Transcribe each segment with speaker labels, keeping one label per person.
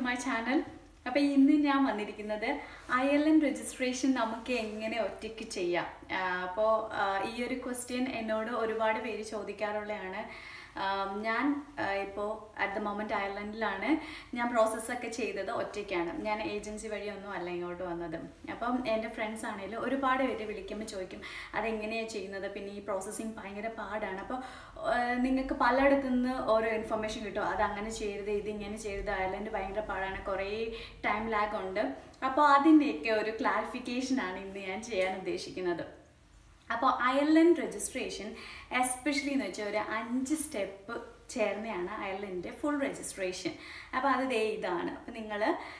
Speaker 1: my channel അപ്പോൾ ഇന്ന് ഞാൻ വന്നിരിക്കുന്നത് ഐ എൽ എൻ രജിസ്ട്രേഷൻ നമുക്ക് എങ്ങനെ ഒറ്റയ്ക്ക് ചെയ്യാം അപ്പോൾ ഈ ഒരു ക്വസ്റ്റ്യൻ എന്നോട് ഒരുപാട് പേര് ചോദിക്കാറുള്ളതാണ് ആം, ഞാൻ ഇപ്പോൾ അറ്റ് ദ മൊമെൻറ്റ് അയർലൻഡിലാണ് ഞാൻ പ്രോസസ്സൊക്കെ ചെയ്തത് ഒറ്റയ്ക്കാണ് ഞാൻ ഏജൻസി വഴിയൊന്നും അല്ല ഇങ്ങോട്ട് വന്നത് അപ്പം എൻ്റെ ഫ്രണ്ട്സ് ആണെങ്കിലും ഒരുപാട് പേര് വിളിക്കുമ്പോൾ ചോദിക്കും അതെങ്ങനെയാണ് ചെയ്യുന്നത് പിന്നെ ഈ പ്രോസസ്സിങ് ഭയങ്കര പാടാണ് അപ്പോൾ നിങ്ങൾക്ക് പലയിടത്തു നിന്ന് ഓരോ ഇൻഫർമേഷൻ കിട്ടും അത് അങ്ങനെ ചെയ്യരുത് ഇത് ഇങ്ങനെ ചെയ്യരുത് അയർലൻഡ് ഭയങ്കര പാടാണ് കുറേ ടൈം ലാഗ് ഉണ്ട് അപ്പോൾ അതിൻ്റെയൊക്കെ ഒരു ക്ലാരിഫിക്കേഷനാണ് ഇന്ന് ഞാൻ ചെയ്യാൻ ഉദ്ദേശിക്കുന്നത് അപ്പോൾ അയർലൻഡ് രജിസ്ട്രേഷൻ എസ്പെഷ്യലി എന്ന് വെച്ചാൽ ഒരു അഞ്ച് സ്റ്റെപ്പ് ചേർന്നതാണ് അയർലൻഡിൻ്റെ ഫുൾ രജിസ്ട്രേഷൻ അപ്പോൾ അത് ദേ ഇതാണ് അപ്പോൾ നിങ്ങൾ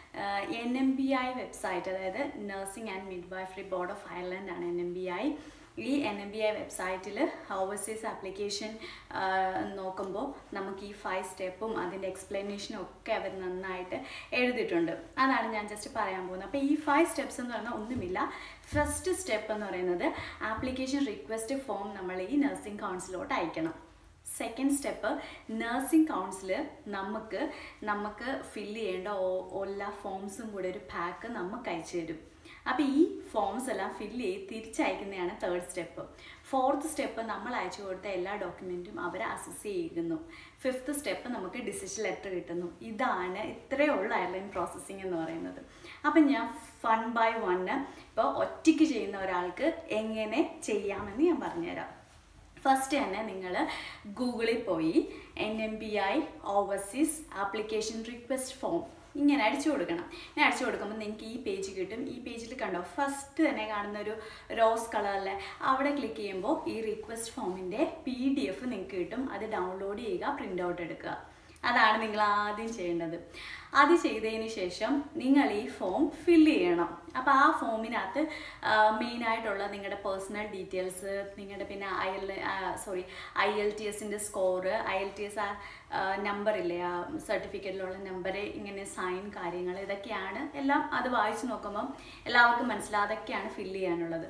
Speaker 1: N M B I website അതായത് nursing and midwifery board of Ireland ആണ് എൻ എം ബി ഐ ഈ എൻ എം ബി ഐ വെബ്സൈറ്റിൽ ഓവർസീസ് ആപ്ലിക്കേഷൻ നോക്കുമ്പോൾ നമുക്ക് ഈ ഫൈവ് സ്റ്റെപ്പും അതിൻ്റെ എക്സ്പ്ലനേഷനും ഒക്കെ അവർ നന്നായിട്ട് എഴുതിയിട്ടുണ്ട് അതാണ് ഞാൻ ജസ്റ്റ് പറയാൻ പോകുന്നത് അപ്പോൾ ഈ ഫൈവ് സ്റ്റെപ്സ് എന്ന് പറഞ്ഞാൽ ഒന്നുമില്ല ഫസ്റ്റ് സ്റ്റെപ്പ് എന്ന് പറയുന്നത് ആപ്ലിക്കേഷൻ റിക്വസ്റ്റ് ഫോം നമ്മൾ ഈ നഴ്സിംഗ് കൗൺസിലോട്ട് അയക്കണം സെക്കൻഡ് സ്റ്റെപ്പ് നഴ്സിംഗ് കൗൺസിൽ നമുക്ക് നമുക്ക് ഫില്ല് ചെയ്യേണ്ട ഓ- എല്ലാ ഫോംസും കൂടെ ഒരു പാക്ക് നമുക്ക് അയച്ചു തരും അപ്പോൾ ഈ ഫോംസ് എല്ലാം ഫില്ല് ചെയ്ത് തിരിച്ചയക്കുന്നതാണ് തേർഡ് സ്റ്റെപ്പ് ഫോർത്ത് സ്റ്റെപ്പ് നമ്മൾ അയച്ചു കൊടുത്ത എല്ലാ ഡോക്യുമെൻറ്റും അവർ അസസ് ചെയ്യുന്നു ഫിഫ്ത്ത് സ്റ്റെപ്പ് നമുക്ക് ഡിസിഷൻ ലെറ്റർ കിട്ടുന്നു ഇതാണ് ഇത്രയേ ഉള്ളൂ അയർലൈൻ പ്രോസസ്സിംഗ് എന്ന് പറയുന്നത് അപ്പം ഞാൻ വൺ ബൈ വണ്ണ് ഇപ്പോൾ ഒറ്റയ്ക്ക് ചെയ്യുന്ന ഒരാൾക്ക് എങ്ങനെ ചെയ്യാമെന്ന് ഞാൻ പറഞ്ഞുതരാം ഫസ്റ്റ് തന്നെ നിങ്ങൾ ഗൂഗിളിൽ പോയി N M B I overseas application request form ഇങ്ങനെ അടിച്ചു കൊടുക്കണം ഇങ്ങനെ അടിച്ചു കൊടുക്കുമ്പോൾ നിങ്ങൾക്ക് ഈ പേജ് കിട്ടും ഈ പേജിൽ കണ്ടോ ഫസ്റ്റ് തന്നെ കാണുന്ന ഒരു റോസ് കളറിലെ അവിടെ ക്ലിക്ക് ചെയ്യുമ്പോൾ ഈ റിക്വസ്റ്റ് ഫോമിൻ്റെ പി ഡി എഫ് നിങ്ങൾക്ക് കിട്ടും അത് ഡൗൺലോഡ് ചെയ്യുക പ്രിൻ്റ് ഔട്ട് എടുക്കുക അതാണ് നിങ്ങൾ ആദ്യം ചെയ്യേണ്ടത് അത് ചെയ്തതിന് ശേഷം നിങ്ങൾ ഈ ഫോം ഫില്ല് ചെയ്യണം അപ്പോൾ ആ ഫോമിനകത്ത് മെയിനായിട്ടുള്ള നിങ്ങളുടെ പേഴ്സണൽ ഡീറ്റെയിൽസ് നിങ്ങളുടെ പിന്നെ I L sorry I L T എസിൻ്റെ score I L T S ആ നമ്പർ ഇല്ലേ ആ സർട്ടിഫിക്കറ്റിലുള്ള നമ്പർ ഇങ്ങനെ സൈൻ കാര്യങ്ങൾ ഇതൊക്കെയാണ് എല്ലാം അത് വായിച്ച് നോക്കുമ്പം എല്ലാവർക്കും മനസ്സിലാവും അതൊക്കെയാണ് ഫില്ല് ചെയ്യാനുള്ളത്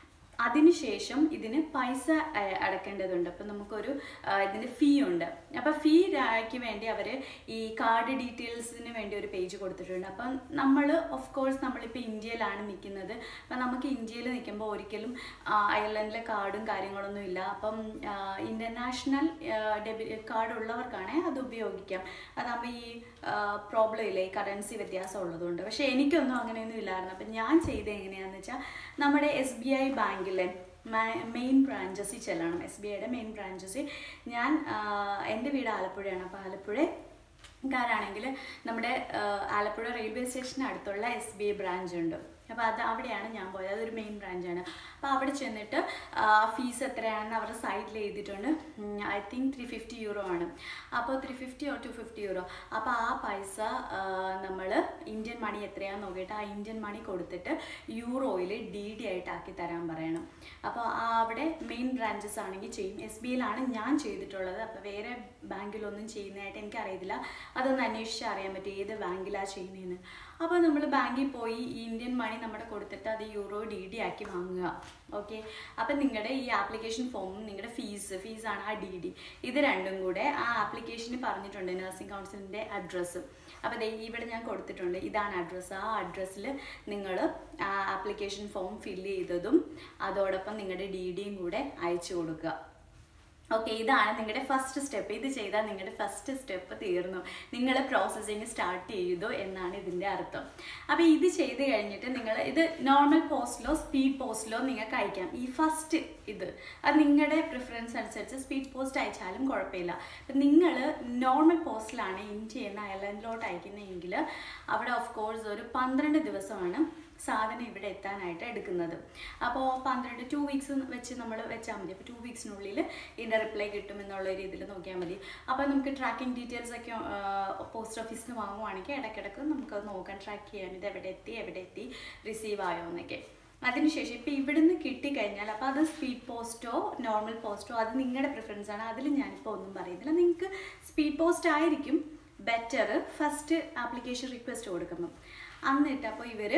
Speaker 1: അതിനുശേഷം ഇതിന് പൈസ അ- അടക്കേണ്ടതുണ്ട് അപ്പം നമുക്കൊരു ആ, ഇതിന് ഫീ ഉണ്ട് അപ്പം ഫീ ക്ക് വേണ്ടി അവർ ഈ കാർഡ് ഡീറ്റെയിൽസിന് വേണ്ടി ഒരു പേജ് കൊടുത്തിട്ടുണ്ട് അപ്പം നമ്മൾ ഓഫ് കോഴ്സ് നമ്മളിപ്പോൾ ഇന്ത്യയിലാണ് നിൽക്കുന്നത് അപ്പം നമുക്ക് ഇന്ത്യയിൽ നിൽക്കുമ്പോൾ ഒരിക്കലും ആ, അയർലൻഡിലെ കാർഡും കാര്യങ്ങളൊന്നും ഇല്ല അപ്പം ഇൻ്റർനാഷണൽ ഡെബി കാർഡ് ഉള്ളവർക്കാണെ അത് ഉപയോഗിക്കാം അതാകുമ്പോൾ ഈ പ്രോബ്ലം ഇല്ല ഈ കറൻസി വ്യത്യാസം ഉള്ളതുകൊണ്ട് പക്ഷേ എനിക്കൊന്നും അങ്ങനെയൊന്നും ഇല്ലായിരുന്നു അപ്പം ഞാൻ ചെയ്തത് എങ്ങനെയാണെന്ന് വെച്ചാൽ നമ്മുടെ എസ് ബി ഐ ബാങ്കിലെ മെയിൻ ബ്രാഞ്ചസിൽ ചെല്ലണം എസ് ബി ഐയുടെ മെയിൻ ബ്രാഞ്ചസിൽ ഞാൻ ആ, എൻ്റെ വീട് ആലപ്പുഴയാണ് അപ്പോൾ ആലപ്പുഴ കാരാണെങ്കിൽ നമ്മുടെ ആ, ആലപ്പുഴ റെയിൽവേ സ്റ്റേഷന് അടുത്തുള്ള എസ് ബി ഐ ബ്രാഞ്ച് ഉണ്ട് അപ്പോൾ അത് അവിടെയാണ് ഞാൻ പോയത് അതൊരു മെയിൻ ബ്രാഞ്ചാണ് അപ്പോൾ അവിടെ ചെന്നിട്ട് ഫീസ് എത്രയാണെന്ന് അവരുടെ സൈറ്റിൽ എഴുതിയിട്ടുണ്ട് I think three fifty euro ആണ് അപ്പോൾ three fifty or two fifty euro അപ്പോൾ ആ പൈസ നമ്മൾ ഇന്ത്യൻ മണി എത്രയാണെന്ന് നോക്കിയിട്ട് ആ ഇന്ത്യൻ മണി കൊടുത്തിട്ട് യൂറോയിൽ ഡി ഡി ആയിട്ട് ആക്കി തരാൻ പറയണം അപ്പോൾ ആ അവിടെ മെയിൻ ബ്രാഞ്ചസ് ആണെങ്കിൽ ചെയ്യും എസ് ബി ഐയിലാണ് ഞാൻ ചെയ്തിട്ടുള്ളത് അപ്പോൾ വേറെ ബാങ്കിലൊന്നും ചെയ്യുന്നതായിട്ട് എനിക്കറിയത്തില്ല അതൊന്ന് അന്വേഷിച്ച് അറിയാൻ പറ്റും ഏത് ബാങ്കിലാണ് ചെയ്യുന്നതെന്ന് അപ്പോൾ നമ്മൾ ബാങ്കിൽ പോയി ഈ ഇന്ത്യൻ മണി നമ്മുടെ കൊടുത്തിട്ട് അത് യൂറോ ഡി ഡി ആക്കി വാങ്ങുക ഓക്കെ അപ്പം നിങ്ങളുടെ ഈ ആപ്ലിക്കേഷൻ ഫോമും നിങ്ങളുടെ ഫീസ് ഫീസാണ് ആ ഡി ഡി ഇത് രണ്ടും കൂടെ ആ ആപ്ലിക്കേഷന് പറഞ്ഞിട്ടുണ്ട് നഴ്സിംഗ് കൗൺസിലിൻ്റെ അഡ്രസ്സ് അപ്പോൾ ദേ ഇവിടെ ഞാൻ കൊടുത്തിട്ടുണ്ട് ഇതാണ് അഡ്രസ്സ് ആ അഡ്രസ്സിൽ നിങ്ങൾ ആ ആപ്ലിക്കേഷൻ ഫോം ഫില്ല് ചെയ്തതും അതോടൊപ്പം നിങ്ങളുടെ ഡി ഡിയും കൂടെ അയച്ചു കൊടുക്കുക ഓക്കെ ഇതാണ് നിങ്ങളുടെ ഫസ്റ്റ് സ്റ്റെപ്പ് ഇത് ചെയ്താൽ നിങ്ങളുടെ ഫസ്റ്റ് സ്റ്റെപ്പ് തീർന്നു നിങ്ങൾ പ്രോസസ്സിങ് സ്റ്റാർട്ട് ചെയ്തു എന്നാണ് ഇതിൻ്റെ അർത്ഥം അപ്പോൾ ഇത് ചെയ്ത് കഴിഞ്ഞിട്ട് നിങ്ങൾ ഇത് നോർമൽ പോസ്റ്റിലോ സ്പീഡ് പോസ്റ്റിലോ നിങ്ങൾക്ക് അയക്കാം ഈ ഫസ്റ്റ് ഇത് അത് നിങ്ങളുടെ പ്രിഫറൻസ് അനുസരിച്ച് സ്പീഡ് പോസ്റ്റ് അയച്ചാലും കുഴപ്പമില്ല അപ്പം നിങ്ങൾ നോർമൽ പോസ്റ്റിലാണ് ഇന്ത്യ എന്ന അയർലൻഡിലോട്ട് അയക്കുന്നതെങ്കിൽ അവിടെ ഓഫ് കോഴ്സ് ഒരു പന്ത്രണ്ട് ദിവസമാണ് സാധനം ഇവിടെ എത്താനായിട്ട് എടുക്കുന്നത് അപ്പോൾ പന്ത്രണ്ട് ടു വീക്സ് വെച്ച് നമ്മൾ വെച്ചാൽ മതി അപ്പോൾ ടു വീക്സിനുള്ളിൽ ഇതിൻ്റെ റിപ്ലൈ കിട്ടും എന്നുള്ള രീതിയിൽ നോക്കിയാൽ മതി അപ്പോൾ നമുക്ക് ട്രാക്കിംഗ് ഡീറ്റെയിൽസ് ഒക്കെ പോസ്റ്റ് ഓഫീസിൽ നിന്ന് വാങ്ങുവാണെങ്കിൽ ഇടയ്ക്കിടയ്ക്ക് നമുക്ക് നോക്കാൻ ട്രാക്ക് ചെയ്യാൻ ഇത് എവിടെ എത്തി എവിടെ എത്തി റിസീവ് ആയോ എന്നൊക്കെ അതിനുശേഷം ഇപ്പോൾ ഇവിടുന്ന് കിട്ടിക്കഴിഞ്ഞാൽ അപ്പോൾ അത് സ്പീഡ് പോസ്റ്റോ നോർമൽ പോസ്റ്റോ അത് നിങ്ങളുടെ പ്രിഫറൻസ് ആണ് അതിൽ ഞാനിപ്പോൾ ഒന്നും പറയുന്നില്ല നിങ്ങൾക്ക് സ്പീഡ് പോസ്റ്റ് ആയിരിക്കും ബെറ്റർ ഫസ്റ്റ് ആപ്ലിക്കേഷൻ റിക്വസ്റ്റ് കൊടുക്കുമ്പോൾ എന്നിട്ട് അപ്പോൾ ഇവർ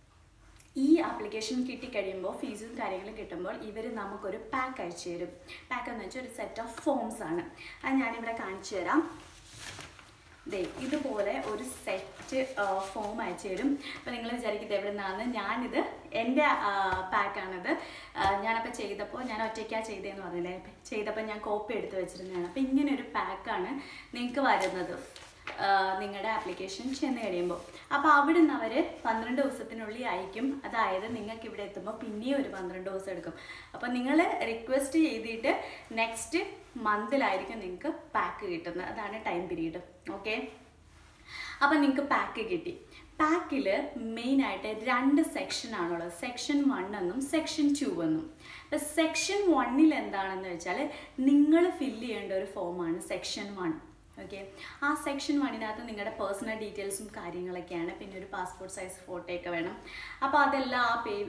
Speaker 1: ഈ ആപ്ലിക്കേഷൻ കിട്ടിക്കഴിയുമ്പോൾ ഫീസും കാര്യങ്ങളും കിട്ടുമ്പോൾ ഇവർ നമുക്കൊരു പാക്ക് അയച്ചു തരും പാക്ക് എന്ന് വെച്ചാൽ ഒരു സെറ്റ് ഓഫ് ഫോംസ് ആണ് അത് ഞാനിവിടെ കാണിച്ചു തരാം ദേ ഇതുപോലെ ഒരു സെറ്റ് ഫോം അയച്ചു തരും അപ്പോൾ നിങ്ങൾ വിചാരിക്കുന്നത് എവിടെ നിന്നാണ് ഞാനിത് എൻ്റെ പാക്കാണിത് ഞാനപ്പോൾ ചെയ്തപ്പോൾ ഞാൻ ഒറ്റയ്ക്കാണ് ചെയ്തതെന്ന് പറഞ്ഞില്ലേ ചെയ്തപ്പോൾ ഞാൻ കോപ്പി എടുത്ത് വെച്ചിരുന്നതാണ് അപ്പോൾ ഇങ്ങനെ ഒരു പാക്കാണ് നിങ്ങൾക്ക് വരുന്നത് നിങ്ങളുടെ ആപ്ലിക്കേഷൻ ചെന്ന് കഴിയുമ്പോൾ അപ്പോൾ അവിടെ നിന്ന് അവർ പന്ത്രണ്ട് ദിവസത്തിനുള്ളിൽ അയക്കും അതായത് നിങ്ങൾക്ക് ഇവിടെ എത്തുമ്പോൾ പിന്നെയും ഒരു പന്ത്രണ്ട് ദിവസം എടുക്കും അപ്പോൾ നിങ്ങൾ റിക്വസ്റ്റ് ചെയ്തിട്ട് നെക്സ്റ്റ് മന്തിലായിരിക്കും നിങ്ങൾക്ക് പാക്ക് കിട്ടുന്നത് അതാണ് ടൈം പീരീഡ് ഓക്കെ അപ്പം നിങ്ങൾക്ക് പാക്ക് കിട്ടി പാക്കിൽ മെയിനായിട്ട് രണ്ട് സെക്ഷൻ ആണുള്ളത് സെക്ഷൻ വൺ എന്നും സെക്ഷൻ ടു എന്നും അപ്പം സെക്ഷൻ വണ്ണിൽ എന്താണെന്ന് വെച്ചാൽ നിങ്ങൾ ഫില്ല് ചെയ്യേണ്ട ഒരു ഫോമാണ് സെക്ഷൻ വൺ ഓക്കെ ആ സെക്ഷൻ വണ്ണിനകത്ത് നിങ്ങളുടെ പേഴ്സണൽ ഡീറ്റെയിൽസും കാര്യങ്ങളൊക്കെയാണ് പിന്നെ ഒരു പാസ്പോർട്ട് സൈസ് ഫോട്ടോയൊക്കെ വേണം അപ്പോൾ അതെല്ലാം ആ പേ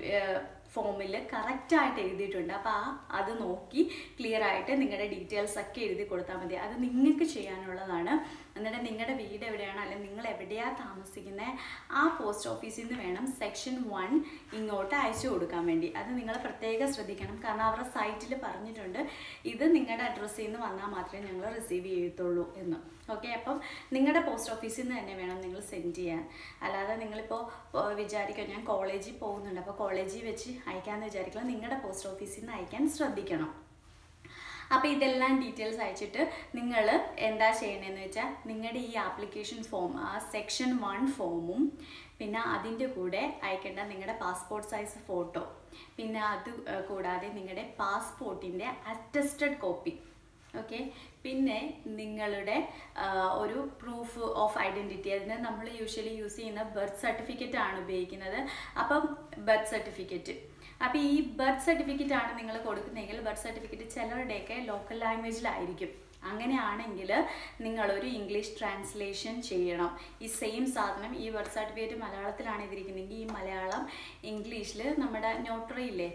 Speaker 1: ഫോമിൽ കറക്റ്റായിട്ട് എഴുതിയിട്ടുണ്ട് അപ്പോൾ ആ അത് നോക്കി ക്ലിയർ ആയിട്ട് നിങ്ങളുടെ ഡീറ്റെയിൽസ് ഒക്കെ എഴുതി കൊടുത്താൽ മതി അത് നിങ്ങൾക്ക് ചെയ്യാനുള്ളതാണ് എന്നിട്ട് നിങ്ങളുടെ വീട് എവിടെയാണ് അല്ലെങ്കിൽ നിങ്ങൾ എവിടെയാണ് താമസിക്കുന്നത് ആ പോസ്റ്റ് ഓഫീസിൽ നിന്ന് വേണം സെക്ഷൻ വൺ ഇങ്ങോട്ട് അയച്ചു കൊടുക്കാൻ വേണ്ടി അത് നിങ്ങൾ പ്രത്യേകം ശ്രദ്ധിക്കണം കാരണം അവരുടെ സൈറ്റിൽ പറഞ്ഞിട്ടുണ്ട് ഇത് നിങ്ങളുടെ അഡ്രസ്സിൽ നിന്ന് വന്നാൽ മാത്രമേ ഞങ്ങൾ റിസീവ് ചെയ്യത്തുള്ളൂ എന്ന് ഓക്കെ അപ്പം നിങ്ങളുടെ പോസ്റ്റ് ഓഫീസിൽ നിന്ന് തന്നെ വേണം നിങ്ങൾ സെൻഡ് ചെയ്യാൻ അല്ലാതെ നിങ്ങളിപ്പോൾ വിചാരിക്കുക ഞാൻ കോളേജിൽ പോകുന്നുണ്ട് അപ്പോൾ കോളേജിൽ വെച്ച് അയക്കാമെന്ന് വിചാരിക്കുക നിങ്ങളുടെ പോസ്റ്റ് ഓഫീസിൽ നിന്ന് അയക്കാൻ ശ്രദ്ധിക്കണം അപ്പോൾ ഇതെല്ലാം ഡീറ്റെയിൽസ് അയച്ചിട്ട് നിങ്ങൾ എന്താ ചെയ്യണമെന്ന് വെച്ചാൽ നിങ്ങളുടെ ഈ ആപ്ലിക്കേഷൻ ഫോം ആ സെക്ഷൻ വൺ ഫോമും പിന്നെ അതിൻ്റെ കൂടെ അയക്കേണ്ട നിങ്ങളുടെ പാസ്പോർട്ട് സൈസ് ഫോട്ടോ പിന്നെ അത് കൂടാതെ നിങ്ങളുടെ പാസ്പോർട്ടിൻ്റെ അറ്റസ്റ്റഡ് കോപ്പി ഓക്കെ പിന്നെ നിങ്ങളുടെ ഒരു പ്രൂഫ് ഓഫ് ഐഡൻറ്റിറ്റി അതിന് നമ്മൾ യൂഷ്വലി യൂസ് ചെയ്യുന്ന ബർത്ത് സർട്ടിഫിക്കറ്റ് ആണ് ഉപയോഗിക്കുന്നത് അപ്പം ബർത്ത് സർട്ടിഫിക്കറ്റ് അപ്പോൾ ഈ ബർത്ത് സർട്ടിഫിക്കറ്റ് ആണ് നിങ്ങൾ കൊടുക്കുന്നതെങ്കിൽ ബർത്ത് സർട്ടിഫിക്കറ്റ് ചിലരുടെയൊക്കെ ലോക്കൽ ലാംഗ്വേജിലായിരിക്കും അങ്ങനെയാണെങ്കിൽ നിങ്ങളൊരു ഇംഗ്ലീഷ് ട്രാൻസ്ലേഷൻ ചെയ്യണം ഈ സെയിം സാധനം ഈ ബർത്ത് സർട്ടിഫിക്കറ്റ് മലയാളത്തിലാണ് ഇതിരിക്കുന്നതെങ്കിൽ ഈ മലയാളം ഇംഗ്ലീഷിൽ നമ്മുടെ നോട്ടറി ഇല്ലേ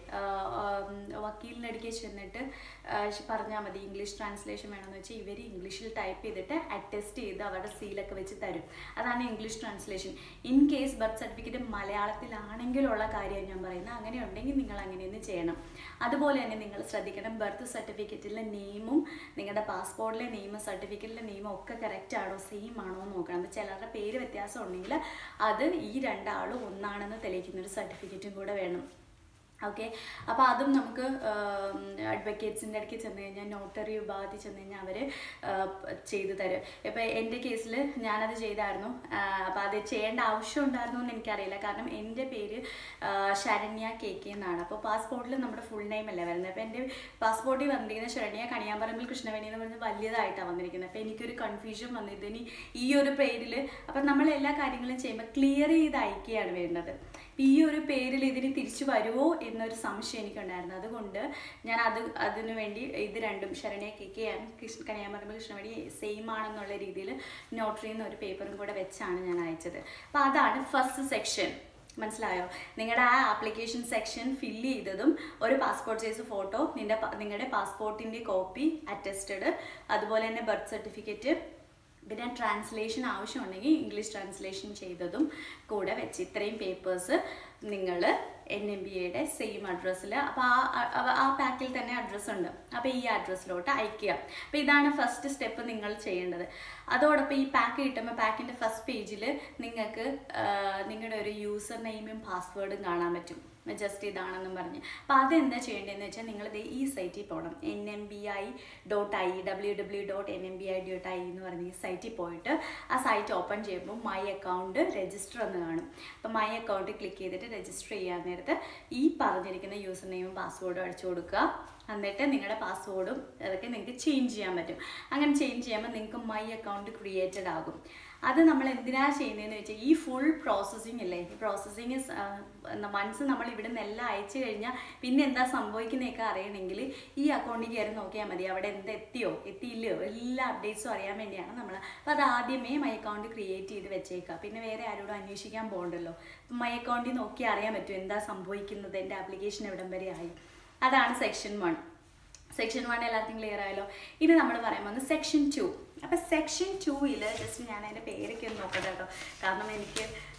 Speaker 1: വക്കീലിൻ്റെ അടുക്കെ ചെന്നിട്ട് പറഞ്ഞാൽ മതി ഇംഗ്ലീഷ് ട്രാൻസ്ലേഷൻ വേണമെന്ന് വെച്ചാൽ ഇവർ ഇംഗ്ലീഷിൽ ടൈപ്പ് ചെയ്തിട്ട് അറ്റസ്റ്റ് ചെയ്ത് അവരുടെ സീലൊക്കെ വെച്ച് തരും അതാണ് English translation in case birth certificate മലയാളത്തിലാണെങ്കിലുള്ള കാര്യം ഞാൻ പറയുന്നത് അങ്ങനെ ഉണ്ടെങ്കിൽ നിങ്ങൾ അങ്ങനെയൊന്ന് ചെയ്യണം അതുപോലെ തന്നെ നിങ്ങൾ ശ്രദ്ധിക്കണം ബർത്ത് സർട്ടിഫിക്കറ്റിലെ നെയിമും നിങ്ങളുടെ പാസ്പോർട്ടിലെ നെയിമും സർട്ടിഫിക്കറ്റിലെ നെയിമും ഒക്കെ കറക്റ്റ് ആണോ സെയിം ആണോ എന്ന് നോക്കണം അപ്പോൾ ചിലരുടെ പേര് വ്യത്യാസം ഉണ്ടെങ്കിൽ അത് ഈ രണ്ടാളും ഒന്നാണെന്ന് തെളിയിക്കുന്ന ഒരു സർട്ടിഫിക്കറ്റും കൂടെ വേണം ഓക്കെ അപ്പോൾ അതും നമുക്ക് അഡ്വക്കേറ്റ്സിൻ്റെ ഇടയ്ക്ക് ചെന്ന് കഴിഞ്ഞാൽ നോട്ടറി ഉപാധി ചെന്ന് കഴിഞ്ഞാൽ അവർ ചെയ്തു തരും ഇപ്പോൾ എൻ്റെ കേസിൽ ഞാനത് ചെയ്തായിരുന്നു അപ്പോൾ അത് ചെയ്യേണ്ട ആവശ്യം ഉണ്ടായിരുന്നു എന്ന് എനിക്കറിയില്ല കാരണം എൻ്റെ പേര് ശരണ്യ കെ കെ എന്നാണ് അപ്പോൾ പാസ്പോർട്ടിൽ നമ്മുടെ ഫുൾ നെയിം അല്ലേ വരുന്നത് അപ്പോൾ എൻ്റെ പാസ്പോർട്ടിൽ വന്നിരിക്കുന്ന ശരണ്യ കണിയാമ്പറമ്പിൽ കൃഷ്ണവേണി എന്ന് പറഞ്ഞ് വലിയതായിട്ടാണ് വന്നിരിക്കുന്നത് അപ്പോൾ എനിക്കൊരു കൺഫ്യൂഷൻ വന്നിട്ട് ഇനി ഈ ഒരു പേരിൽ അപ്പം നമ്മൾ എല്ലാ കാര്യങ്ങളും ചെയ്യുമ്പോൾ ക്ലിയർ ചെയ്ത് അയക്കുകയാണ് വേണ്ടത് ഈ ഒരു പേരിൽ ഇതിന് തിരിച്ചു വരുമോ എന്നൊരു സംശയം എനിക്കുണ്ടായിരുന്നു അതുകൊണ്ട് ഞാൻ അത് അതിനു വേണ്ടി ഇത് രണ്ടും Saranya K K and Krishna കന്യാമറമ്പ് കൃഷ്ണവേണി സെയിം ആണെന്നുള്ള രീതിയിൽ നോട്ടറിയിൽ നിന്ന് ഒരു പേപ്പറും കൂടെ വെച്ചാണ് ഞാൻ അയച്ചത് അപ്പോൾ അതാണ് ഫസ്റ്റ് സെക്ഷൻ മനസ്സിലായോ നിങ്ങളുടെ ആ ആപ്ലിക്കേഷൻ സെക്ഷൻ ഫില്ല് ചെയ്തതും ഒരു പാസ്പോർട്ട് സൈസ് ഫോട്ടോ നിന്റെ നിങ്ങളുടെ പാസ്പോർട്ടിൻ്റെ കോപ്പി അറ്റസ്റ്റഡ് അതുപോലെ തന്നെ ബർത്ത് സർട്ടിഫിക്കറ്റ് പിന്നെ ട്രാൻസ്ലേഷൻ ആവശ്യമുണ്ടെങ്കിൽ ഇംഗ്ലീഷ് ട്രാൻസ്ലേഷൻ ചെയ്തതും കൂടെ വെച്ച് ഇത്രയും പേപ്പേഴ്സ് നിങ്ങൾ എൻ എം ബി എയുടെ സെയിം അഡ്രസ്സിൽ അപ്പോൾ ആ ആ പാക്കിൽ തന്നെ അഡ്രസ്സ് ഉണ്ട് അപ്പോൾ ഈ അഡ്രസ്സിലോട്ട് അയക്കുക അപ്പോൾ ഇതാണ് ഫസ്റ്റ് സ്റ്റെപ്പ് നിങ്ങൾ ചെയ്യേണ്ടത് അതോടൊപ്പം ഈ പാക്ക് കിട്ടുമ്പോൾ പാക്കിൻ്റെ ഫസ്റ്റ് പേജിൽ നിങ്ങൾക്ക് നിങ്ങളുടെ ഒരു യൂസർ നെയിമും പാസ്വേഡും കാണാൻ പറ്റും ജസ്റ്റ് ഇതാണെന്നും പറഞ്ഞ് അപ്പോൾ അതെന്താ ചെയ്യേണ്ടതെന്ന് വെച്ചാൽ നിങ്ങൾ ഈ സൈറ്റിൽ പോകണം N M B I dot I W W dot N M B I dot I എന്ന് പറഞ്ഞ ഈ സൈറ്റിൽ പോയിട്ട് ആ സൈറ്റ് ഓപ്പൺ ചെയ്യുമ്പോൾ മൈ അക്കൗണ്ട് രജിസ്റ്റർ എന്ന് കാണും അപ്പോൾ മൈ അക്കൗണ്ട് ക്ലിക്ക് ചെയ്തിട്ട് രജിസ്റ്റർ ചെയ്യാൻ നേരത്ത് ഈ പറഞ്ഞിരിക്കുന്ന യൂസർ നെയിമും പാസ്വേഡും അടിച്ചു കൊടുക്കുക എന്നിട്ട് നിങ്ങളുടെ പാസ്വേഡും അതൊക്കെ നിങ്ങൾക്ക് ചേഞ്ച് ചെയ്യാൻ പറ്റും അങ്ങനെ ചേഞ്ച് ചെയ്യുമ്പോൾ നിങ്ങൾക്ക് മൈ അക്കൗണ്ട് ക്രിയേറ്റഡ് ആകും അത് നമ്മൾ എന്തിനാണ് ചെയ്യുന്നതെന്ന് വെച്ചാൽ ഈ ഫുൾ പ്രോസസ്സിങ് അല്ലേ ഈ പ്രോസസ്സിങ് വൺസ് നമ്മൾ ഇവിടെ നിന്ന് എല്ലാം അയച്ചു കഴിഞ്ഞാൽ പിന്നെ എന്താ സംഭവിക്കുന്നതൊക്കെ അറിയണമെങ്കിൽ ഈ അക്കൗണ്ടിൽ കയറി നോക്കിയാൽ മതി അവിടെ എന്ത് എത്തിയോ എത്തിയില്ലയോ എല്ലാ അപ്ഡേറ്റ്സും അറിയാൻ വേണ്ടിയാണ് നമ്മൾ അപ്പോൾ അത് ആദ്യമേ മൈ അക്കൗണ്ട് ക്രിയേറ്റ് ചെയ്ത് വെച്ചേക്കുക പിന്നെ വേറെ ആരോടും അന്വേഷിക്കാൻ പോകണ്ടല്ലോ മൈ അക്കൗണ്ടിൽ നോക്കി അറിയാൻ പറ്റും എന്താ സംഭവിക്കുന്നത് എൻ്റെ ആപ്ലിക്കേഷൻ എവിടം വരെ ആയി അതാണ് സെക്ഷൻ വൺ സെക്ഷൻ വൺ എല്ലാവർക്കും ക്ലിയർ ആയല്ലോ ഇനി നമ്മൾ പറയാൻ പോകുന്നത് സെക്ഷൻ ടു അപ്പം സെക്ഷൻ ടൂവിൽ ജസ്റ്റ് ഞാൻ അതിൻ്റെ പേരൊക്കെ ഒന്ന് നോക്കട്ടെ കേട്ടോ കാരണം എനിക്ക്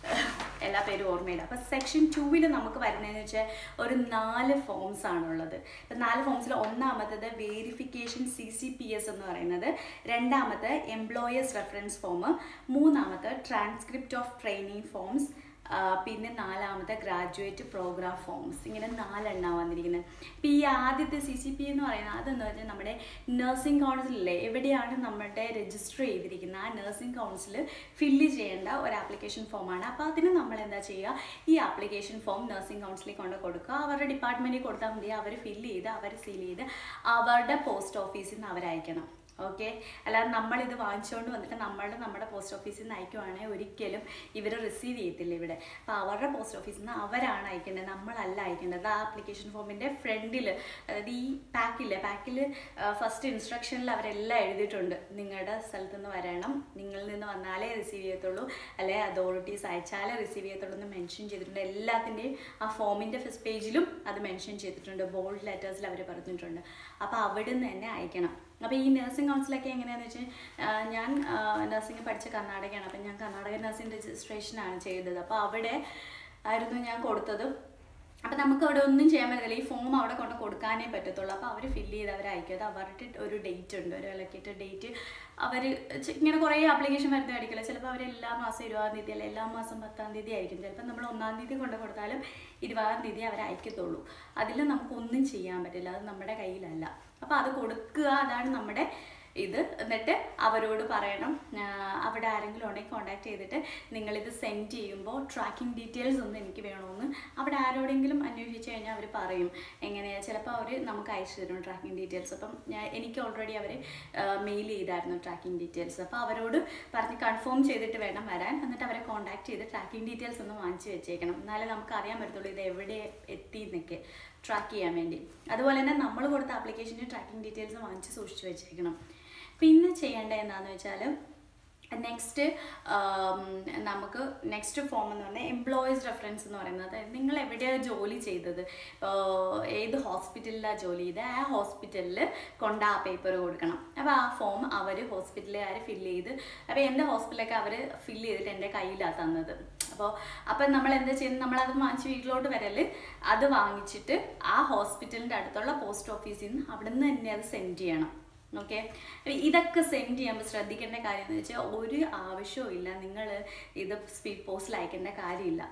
Speaker 1: എല്ലാ പേരും ഓർമ്മയില്ല അപ്പോൾ സെക്ഷൻ ടൂവിൽ നമുക്ക് വരുന്നതെന്ന് വെച്ചാൽ ഒരു നാല് ഫോംസ് ആണുള്ളത് അപ്പം നാല് ഫോംസിൽ ഒന്നാമത്തത് verification C C P S എന്ന് പറയുന്നത് രണ്ടാമത്തെ എംപ്ലോയേഴ്സ് റെഫറൻസ് ഫോം മൂന്നാമത്തെ ട്രാൻസ്ക്രിപ്റ്റ് ഓഫ് ട്രെയിനിങ് ഫോംസ് പിന്നെ നാലാമത്തെ ഗ്രാജുവേറ്റ് പ്രോഗ്രാം ഫോംസ് ഇങ്ങനെ നാലെണ്ണമാണ് വന്നിരിക്കുന്നത് ഇപ്പം ഈ ആദ്യത്തെ സി സി പി എന്ന് പറയുന്നത് അതെന്ന് വെച്ചാൽ നമ്മുടെ നഴ്സിംഗ് കൗൺസിലില്ലേ എവിടെയാണ് നമ്മുടെ രജിസ്റ്റർ ചെയ്തിരിക്കുന്നത് ആ നഴ്സിംഗ് കൗൺസിൽ ഫില്ല് ചെയ്യേണ്ട ഒരു ആപ്ലിക്കേഷൻ ഫോമാണ് അപ്പോൾ അതിന് നമ്മൾ എന്താ ചെയ്യുക ഈ ആപ്ലിക്കേഷൻ ഫോം നഴ്സിംഗ് കൗൺസിലിൽ കൊണ്ട് കൊടുക്കുക അവരുടെ ഡിപ്പാർട്ട്മെൻറ്റിൽ കൊടുത്താൽ മതി അവർ ഫില്ല് ചെയ്ത് അവർ സീൽ ചെയ്ത് അവരുടെ പോസ്റ്റ് ഓഫീസിൽ നിന്ന് അവരയക്കണം ഓക്കെ അല്ലാതെ നമ്മളിത് വാങ്ങിച്ചുകൊണ്ട് വന്നിട്ട് നമ്മളുടെ നമ്മുടെ പോസ്റ്റ് ഓഫീസിൽ നിന്ന് അയക്കുവാണെങ്കിൽ ഒരിക്കലും ഇവർ റിസീവ് ചെയ്യത്തില്ല ഇവിടെ അപ്പോൾ അവരുടെ പോസ്റ്റ് ഓഫീസിൽ നിന്ന് അവരാണ് അയക്കേണ്ടത് നമ്മളല്ല അയക്കേണ്ടത് ആ ആപ്ലിക്കേഷൻ ഫോമിൻ്റെ ഫ്രണ്ടിൽ അതായത് ഈ പാക്കില്ലേ പാക്കിൽ ഫസ്റ്റ് ഇൻസ്ട്രക്ഷനിൽ അവരെല്ലാം എഴുതിയിട്ടുണ്ട് നിങ്ങളുടെ സ്ഥലത്ത് നിന്ന് വരണം നിങ്ങളിൽ നിന്ന് വന്നാലേ റിസീവ് ചെയ്യത്തുള്ളൂ അല്ലെ അതോറിറ്റീസ് അയച്ചാലേ റിസീവ് ചെയ്യത്തുള്ളൂ എന്ന് മെൻഷൻ ചെയ്തിട്ടുണ്ട് എല്ലാത്തിൻ്റെയും ആ ഫോമിൻ്റെ ഫസ്റ്റ് പേജിലും അത് മെൻഷൻ ചെയ്തിട്ടുണ്ട് ബോൾഡ് ലെറ്റേഴ്സിൽ അവർ പറഞ്ഞിട്ടുണ്ട് അപ്പോൾ അവിടെ നിന്ന് തന്നെ അയക്കണം അപ്പോൾ ഈ നഴ്സിംഗ് കൗൺസിലൊക്കെ എങ്ങനെയാണെന്ന് വെച്ചാൽ ഞാൻ നഴ്സിംഗ് പഠിച്ച കർണാടകയാണ് അപ്പം ഞാൻ കർണാടക നഴ്സിംഗ് രജിസ്ട്രേഷനാണ് ചെയ്തത് അപ്പോൾ അവിടെ ആയിരുന്നു ഞാൻ കൊടുത്തത് അപ്പം നമുക്ക് അവിടെ ഒന്നും ചെയ്യാൻ പറ്റില്ല ഈ ഫോം അവിടെ കൊണ്ട് കൊടുക്കാനേ പറ്റത്തുള്ളൂ അപ്പോൾ അവർ ഫില്ല് ചെയ്ത് അവർ അയക്കും അത് അവരുടെ ഒരു ഡേറ്റ് ഉണ്ട് ഒരു അലക്കേറ്റഡ് ഡേറ്റ് അവർ ഇങ്ങനെ കുറേ ആപ്ലിക്കേഷൻ വരുന്ന ആയിരിക്കില്ല ചിലപ്പോൾ അവർ എല്ലാ മാസം ഇരുപതാം തീയതി അല്ല എല്ലാ മാസം പത്താം തീയതി ആയിരിക്കും ചിലപ്പോൾ നമ്മൾ ഒന്നാം തീയതി കൊണ്ട് കൊടുത്താലും ഇരുപതാം തീയതി അവർ അയക്കത്തുള്ളൂ അതിൽ നമുക്കൊന്നും ചെയ്യാൻ പറ്റില്ല അത് നമ്മുടെ കയ്യിലല്ല അപ്പോൾ അത് കൊടുക്കുക അതാണ് നമ്മുടെ ഇത് എന്നിട്ട് അവരോട് പറയണം അവിടെ ആരെങ്കിലും ഉണ്ടെങ്കിൽ കോൺടാക്ട് ചെയ്തിട്ട് നിങ്ങളിത് സെൻഡ് ചെയ്യുമ്പോൾ ട്രാക്കിംഗ് ഡീറ്റെയിൽസ് ഒന്നും എനിക്ക് വേണമെന്ന് അവിടെ ആരോടെങ്കിലും അന്വേഷിച്ച് കഴിഞ്ഞാൽ അവർ പറയും എങ്ങനെയാണ് ചിലപ്പോൾ അവർ നമുക്ക് അയച്ചു തരും ട്രാക്കിംഗ് ഡീറ്റെയിൽസ് അപ്പം ഞാൻ എനിക്ക് ഓൾറെഡി അവർ മെയിൽ ചെയ്തായിരുന്നു ട്രാക്കിംഗ് ഡീറ്റെയിൽസ് അപ്പോൾ അവരോട് പറഞ്ഞ് കൺഫേം ചെയ്തിട്ട് വേണം വരാൻ എന്നിട്ട് അവരെ കോൺടാക്ട് ചെയ്ത് ട്രാക്കിംഗ് ഡീറ്റെയിൽസ് ഒന്ന് വാങ്ങിച്ച് വെച്ചേക്കണം എന്നാലേ നമുക്ക് അറിയാൻ പറ്റത്തുള്ളൂ ഇത് എവിടെ എത്തി എന്നൊക്കെ ട്രാക്ക് ചെയ്യാൻ വേണ്ടി അതുപോലെ തന്നെ നമ്മൾ കൊടുത്ത ആപ്ലിക്കേഷൻ്റെ ട്രാക്കിംഗ് ഡീറ്റെയിൽസ് വാങ്ങിച്ച് സൂക്ഷിച്ച് വെച്ചേക്കണം പിന്നെ ചെയ്യേണ്ടത് എന്താണെന്ന് വെച്ചാൽ നെക്സ്റ്റ് നമുക്ക് നെക്സ്റ്റ് ഫോം എന്ന് പറഞ്ഞാൽ എംപ്ലോയീസ് റെഫറൻസ് എന്ന് പറയുന്നത് അതായത് നിങ്ങൾ എവിടെയാണ് ജോലി ചെയ്തത് ഏത് ഹോസ്പിറ്റലിലാണ് ജോലി ചെയ്തത് ആ ഹോസ്പിറ്റലിൽ കൊണ്ട് ആ പേപ്പർ കൊടുക്കണം അപ്പോൾ ആ ഫോം അവർ ഹോസ്പിറ്റലുകാർ ഫില്ല് ചെയ്ത് അപ്പോൾ എൻ്റെ ഹോസ്പിറ്റലൊക്കെ അവർ ഫില്ല് ചെയ്തിട്ട് എൻ്റെ കയ്യിലാണ് തന്നത് അപ്പോൾ അപ്പം നമ്മൾ എന്താ ചെയ്യുന്നത് നമ്മളത് വാങ്ങിച്ച് വീട്ടിലോട്ട് വരൽ അത് വാങ്ങിച്ചിട്ട് ആ ഹോസ്പിറ്റലിൻ്റെ അടുത്തുള്ള പോസ്റ്റ് ഓഫീസിൽ നിന്ന് അവിടെ നിന്ന് തന്നെ അത് സെൻഡ് ചെയ്യണം ഓക്കെ ഇതൊക്കെ സെൻഡ് ചെയ്യുമ്പോൾ ശ്രദ്ധിക്കേണ്ട കാര്യം എന്ന് വെച്ചാൽ ഒരു ആവശ്യവും ഇല്ല നിങ്ങൾ ഇത് സ്പീഡ് പോസ്റ്റിൽ അയക്കേണ്ട കാര്യമില്ല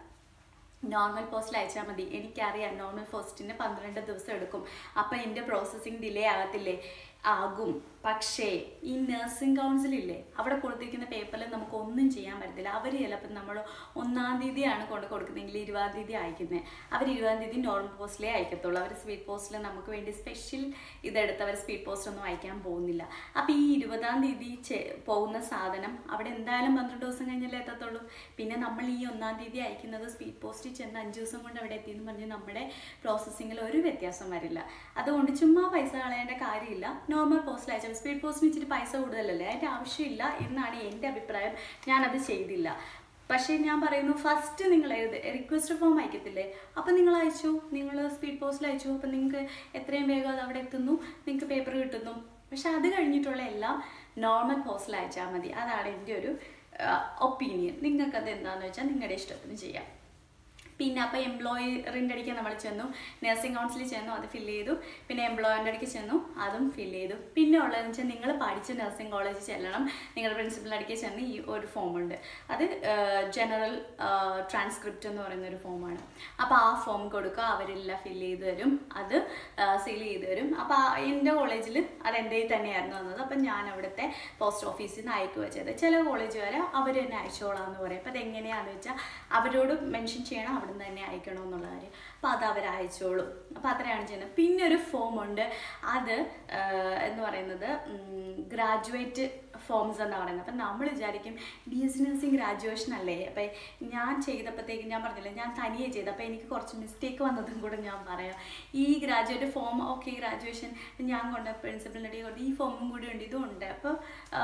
Speaker 1: നോർമൽ പോസ്റ്റിൽ അയച്ചാൽ മതി എനിക്കറിയാം നോർമൽ പോസ്റ്റിന് പന്ത്രണ്ട് ദിവസം എടുക്കും അപ്പം എൻ്റെ പ്രോസസ്സിങ് ഡിലേ ആകത്തില്ലേ ആകും പക്ഷേ ഈ നഴ്സിംഗ് കൗൺസിലില്ലേ അവിടെ കൊടുത്തിരിക്കുന്ന പേപ്പറിൽ നമുക്ക് ഒന്നും ചെയ്യാൻ പറ്റത്തില്ല അവർ ചിലപ്പോൾ നമ്മൾ ഒന്നാം തീയതിയാണ് കൊണ്ട് കൊടുക്കുന്നതെങ്കിൽ ഇരുപതാം തീയതി അയക്കുന്നത് അവർ ഇരുപതാം തീയതി നോർമൽ പോസ്റ്റിലേ അയക്കത്തുള്ളൂ അവർ സ്പീഡ് പോസ്റ്റിൽ നമുക്ക് വേണ്ടി സ്പെഷ്യൽ ഇതെടുത്ത് അവർ സ്പീഡ് പോസ്റ്റ് ഒന്നും അയക്കാൻ പോകുന്നില്ല അപ്പോൾ ഈ ഇരുപതാം തീയതി പോകുന്ന സാധനം അവിടെ എന്തായാലും പന്ത്രണ്ട് ദിവസം കഴിഞ്ഞല്ലേ എത്തത്തുള്ളൂ പിന്നെ നമ്മൾ ഈ ഒന്നാം തീയതി അയക്കുന്നത് സ്പീഡ് പോസ്റ്റിൽ ചെന്ന് അഞ്ച് ദിവസം കൊണ്ട് അവിടെ എത്തിയെന്ന് പറഞ്ഞ് നമ്മുടെ പ്രോസസ്സിങ്ങിൽ ഒരു വ്യത്യാസം വരില്ല അതുകൊണ്ട് ചുമ്മാ പൈസ കളയേണ്ട കാര്യമില്ല നോർമൽ പോസ്റ്റിൽ അയച്ചാൽ സ്പീഡ് പോസ്റ്റിന് ഇച്ചിരി പൈസ കൂടുതലല്ലേ അതിൻ്റെ ആവശ്യമില്ല എന്നാണ് എൻ്റെ അഭിപ്രായം ഞാനത് ചെയ്തില്ല പക്ഷേ ഞാൻ പറയുന്നു ഫസ്റ്റ് നിങ്ങൾ എഴുതി റിക്വസ്റ്റ് ഫോം അയക്കത്തില്ലേ അപ്പം നിങ്ങൾ അയച്ചു നിങ്ങൾ സ്പീഡ് പോസ്റ്റിൽ അയച്ചു അപ്പം നിങ്ങൾക്ക് എത്രയും വേഗം അത് അവിടെ എത്തുന്നു നിങ്ങൾക്ക് പേപ്പർ കിട്ടുന്നു പക്ഷെ അത് കഴിഞ്ഞിട്ടുള്ള എല്ലാം നോർമൽ പോസ്റ്റിൽ അയച്ചാൽ മതി അതാണ് എൻ്റെ ഒരു ഒപ്പീനിയൻ നിങ്ങൾക്കത് എന്താണെന്ന് വെച്ചാൽ നിങ്ങളുടെ ഇഷ്ടത്തിന് ചെയ്യാം പിന്നെ അപ്പോൾ എംപ്ലോയറിൻ്റെ അടിക്ക് നമ്മൾ ചെന്നു നഴ്സിംഗ് കൗൺസിലിൽ ചെന്നു അത് ഫില്ല് ചെയ്തു പിന്നെ എംപ്ലോയറിൻ്റെ അടിക്ക് ചെന്നു അതും ഫില്ല് ചെയ്തു പിന്നെ ഉള്ളതെന്ന് വെച്ചാൽ നിങ്ങൾ പഠിച്ച നഴ്സിംഗ് കോളേജിൽ ചെല്ലണം നിങ്ങളുടെ പ്രിൻസിപ്പലിൻ്റെ അടിക്ക് ചെന്ന് ഈ ഒരു ഫോമുണ്ട് അത് ജനറൽ ട്രാൻസ്ക്രിപ്റ്റ് എന്ന് പറയുന്ന ഒരു ഫോമാണ് അപ്പോൾ ആ ഫോം കൊടുക്കുക അവരെല്ലാം ഫില്ല് ചെയ്ത് തരും അത് സീൽ ചെയ്ത് തരും അപ്പോൾ എൻ്റെ കോളേജിൽ അത് എൻ്റെ തന്നെയായിരുന്നു വന്നത് അപ്പം ഞാൻ അവിടുത്തെ പോസ്റ്റ് ഓഫീസിൽ നിന്ന് അയക്കുക ചെയ്തത് ചില കോളേജുകാരെ അവർ തന്നെ അയച്ചോളാം എന്ന് പറയും അപ്പോൾ അതെങ്ങനെയാണെന്ന് വെച്ചാൽ അവരോട് മെൻഷൻ ചെയ്യണം അവിടെ നിന്ന് തന്നെ അയക്കണം എന്നുള്ള കാര്യം അപ്പോൾ അത് അവർ അയച്ചോളും അപ്പോൾ അത്രയാണ് ചെയ്യുന്നത് പിന്നെ ഒരു ഫോം ഉണ്ട് അത് എന്ന് പറയുന്നത് ഗ്രാജുവേറ്റ് ഫോംസ് എന്നാണ് പറയുന്നത് അപ്പം നമ്മൾ വിചാരിക്കും ബി എസ് നഴ്സിംഗ് ഗ്രാജുവേഷൻ അല്ലേ അപ്പം ഞാൻ ചെയ്തപ്പോഴത്തേക്കും ഞാൻ പറഞ്ഞില്ലേ ഞാൻ തനിയെ ചെയ്ത് അപ്പോൾ എനിക്ക് കുറച്ച് മിസ്റ്റേക്ക് വന്നതും കൂടെ ഞാൻ പറയാം ഈ ഗ്രാജുവേറ്റ് ഫോം ഓക്കെ ഗ്രാജുവേഷൻ ഞാൻ കൊണ്ട് പ്രിൻസിപ്പലിൻ്റെ കൊണ്ട് ഈ ഫോമും കൂടി ഉണ്ട് ഇതും ഉണ്ട് അപ്പോൾ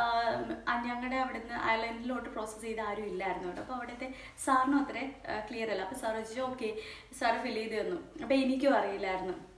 Speaker 1: ഞങ്ങളുടെ അവിടുന്ന് ഐലൻഡിലോട്ട് പ്രോസസ്സ് ചെയ്ത ആരും ഇല്ലായിരുന്നു കേട്ടോ അപ്പോൾ അവിടുത്തെ സാറിനും അത്ര ക്ലിയർ അല്ല അപ്പോൾ സാർ വെച്ചു ഓക്കെ സാറ് ഫിൽ ചെയ്ത് തന്നു അപ്പോൾ എനിക്കും അറിയില്ലായിരുന്നു